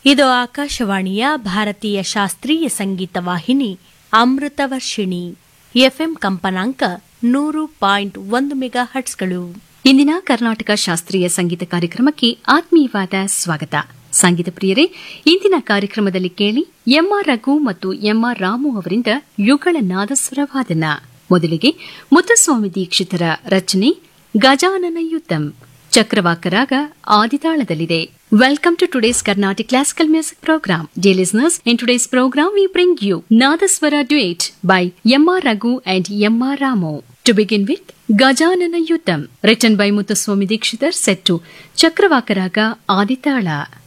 ಇದು ಆಕಾಶವಾಣಿಯ ಭಾರತೀಯ ಶಾಸ್ತ್ರೀಯ ಸಂಗೀತ ವಾಹಿನಿ ಅಮೃತವರ್ಷಿಣಿ ಎಫ್ಎಂ ಕಂಪನಾಂಕ ನೂರು ಪಾಯಿಂಟ್ ಒಂದು ಮೆಗಾ ಹಟ್ಸ್ಗಳು ಇಂದಿನ ಕರ್ನಾಟಕ ಶಾಸ್ತ್ರೀಯ ಸಂಗೀತ ಕಾರ್ಯಕ್ರಮಕ್ಕೆ ಆತ್ಮೀಯವಾದ ಸ್ವಾಗತ ಸಂಗೀತ ಪ್ರಿಯರೇ ಇಂದಿನ ಕಾರ್ಯಕ್ರಮದಲ್ಲಿ ಕೇಳಿ ಎಂಆರ್ ರಘು ಮತ್ತು ಎಂಆರ್ ರಾಮು ಅವರಿಂದ ಯುಗಳ ನಾದಸ್ವರವಾದನ ಮೊದಲಿಗೆ ಮುತ್ತಸ್ವಾಮಿ ದೀಕ್ಷಿತರ ರಚನೆ ಗಜಾನನ ಯುದ್ಧಂ ಚಕ್ರವಾಕರಾಗ ಆದಿತಾಳದಲ್ಲಿದೆ welcome to today's Carnatic classical music programme dear listeners in today's programme we bring you nadaswara duet by MR Raghu and MR Ramu To begin with, Gajanana Yuddham, written by Muthuswami Dikshitar, set to Chakravakaraga Aditala.